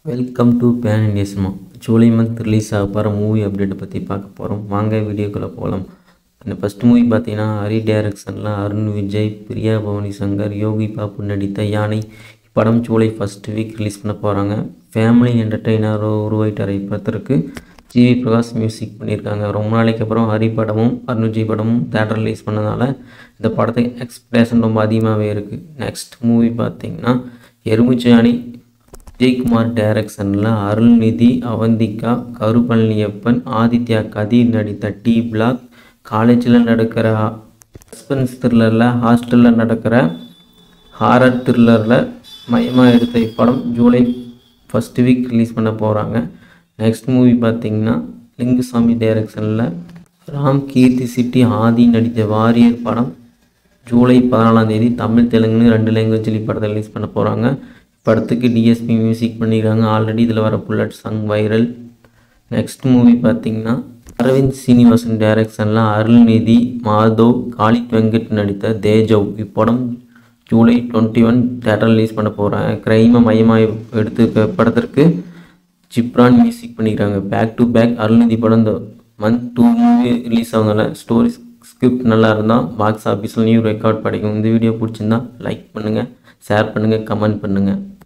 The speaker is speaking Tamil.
welcome to pan India cinema July month release ஆக போகிற மூவி அப்டேட்டை பற்றி பார்க்க போகிறோம் வாங்க வீடியோக்குள்ளே போகலாம் இந்த ஃபஸ்ட் மூவி பார்த்தீங்கன்னா ஹரி டைரக்ஷனில் அருண் விஜய் பிரியா பவானி சங்கர் யோகி பாபு நடித்த யானை இப்படம் ஜூலை ஃபஸ்ட் வீக் ரிலீஸ் பண்ண போகிறாங்க ஃபேமிலி என்டர்டெய்னர் உருவாயிட்டார் இப்படத்திற்கு ஜிவி பிரகாஷ் மியூசிக் பண்ணியிருக்காங்க ரொம்ப நாளைக்கு அப்புறம் ஹரி படமும் அருண் விஜய் படமும் தேட்டர் ரிலீஸ் பண்ணதால இந்த படத்துக்கு எக்ஸ்பெக்டேஷன் ரொம்ப அதிகமாகவே இருக்குது நெக்ஸ்ட் மூவி பார்த்தீங்கன்னா எருமுச்சாணி விஜயகுமார் டைரக்ஷனில் அருள்நிதி அவந்திகா கருபழனியப்பன் ஆதித்யா கதீர் நடித்த டி பிளாக் காலேஜில் நடக்கிற சஸ்பென்ஸ் த்ரில்லரில் ஹாஸ்டலில் நடக்கிற ஹாரர் த்ரில்லரில் மையமாக எடுத்த இப்படம் ஜூலை ஃபஸ்ட் வீக் ரிலீஸ் பண்ண போகிறாங்க நெக்ஸ்ட் மூவி பார்த்தீங்கன்னா லிங்குசாமி டைரக்ஷனில் ராம் கீர்த்தி சிட்டி ஆதி நடித்த வாரியர் படம் ஜூலை பதினாலாம் தேதி தமிழ் தெலுங்குன்னு ரெண்டு லாங்குவேஜில் படத்தை ரிலீஸ் பண்ண போகிறாங்க படத்துக்கு டிஎஸ்பி மியூசிக் பண்ணியிருக்காங்க ஆல்ரெடி இதில் வர bullet song viral next movie பார்த்தீங்கன்னா அரவிந்த் சீனிவாசன் டைரக்ஷனில் அருள்நிதி மாதவ் காளித் வெங்கட் நடித்த தேஜவ் இப்படம் July twenty one theatre release பண்ண போகிறாங்க கிரைமை மையமாக எடுத்து படத்திற்கு ஜிப்ரான் மியூசிக் பண்ணிக்கிறாங்க பேக் டு பேக் அருள்நிதி படம் இந்த மந்த் டூ மூவி ரிலீஸ் ஆகுதுல ஸ்டோரி ஸ்கிரிப்ட் நல்லா இருந்தால் பாக்ஸ் ஆஃபீஸில் நியூ ரெக்கார்ட் படிக்கும் இந்த வீடியோ பிடிச்சிருந்தா லைக் பண்ணுங்கள் ஷேர் பண்ணுங்கள் கமெண்ட் பண்ணுங்கள்